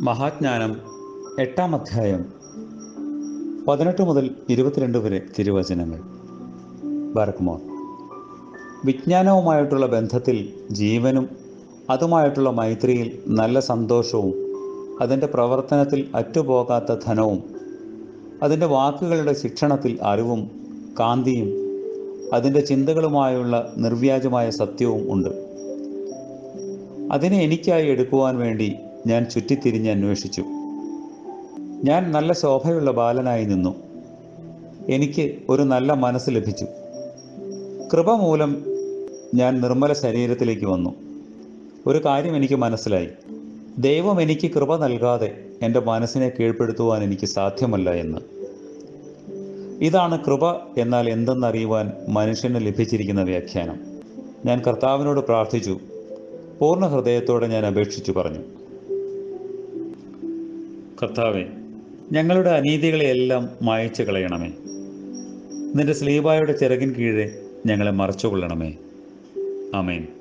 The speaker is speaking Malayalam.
മഹാജ്ഞാനം എട്ടാം അധ്യായം പതിനെട്ട് മുതൽ ഇരുപത്തിരണ്ട് വരെ തിരുവചനങ്ങൾ ബർക്ക്മോർ വിജ്ഞാനവുമായിട്ടുള്ള ബന്ധത്തിൽ ജീവനും അതുമായിട്ടുള്ള മൈത്രിയിൽ നല്ല സന്തോഷവും അതിൻ്റെ പ്രവർത്തനത്തിൽ അറ്റുപോകാത്ത ധനവും അതിൻ്റെ വാക്കുകളുടെ ശിക്ഷണത്തിൽ അറിവും കാന്തിയും അതിൻ്റെ ചിന്തകളുമായുള്ള നിർവ്യാജമായ സത്യവും ഉണ്ട് അതിനെ എനിക്കായി എടുക്കുവാൻ വേണ്ടി ഞാൻ ചുറ്റിത്തിരിഞ്ഞ് അന്വേഷിച്ചു ഞാൻ നല്ല ശോഭയുള്ള ബാലനായി നിന്നു എനിക്ക് ഒരു നല്ല മനസ്സ് ലഭിച്ചു കൃപ മൂലം ഞാൻ നിർമ്മല ശരീരത്തിലേക്ക് വന്നു ഒരു കാര്യം എനിക്ക് മനസ്സിലായി ദൈവം എനിക്ക് കൃപ നൽകാതെ എൻ്റെ മനസ്സിനെ കീഴ്പ്പെടുത്തുവാൻ എനിക്ക് സാധ്യമല്ല എന്ന് ഇതാണ് കൃപ എന്നാൽ എന്തെന്നറിയുവാൻ മനുഷ്യന് ലഭിച്ചിരിക്കുന്ന വ്യാഖ്യാനം ഞാൻ കർത്താവിനോട് പ്രാർത്ഥിച്ചു പൂർണ്ണ ഹൃദയത്തോടെ ഞാൻ അപേക്ഷിച്ചു പറഞ്ഞു കർത്താവെ ഞങ്ങളുടെ അനീതികളെയെല്ലാം മായച്ചു കളയണമേ നിന്റെ സ്ലീബായുടെ ചിറകിൻ കീഴെ ഞങ്ങളെ മറച്ചുകൊള്ളണമേ ആമേൻ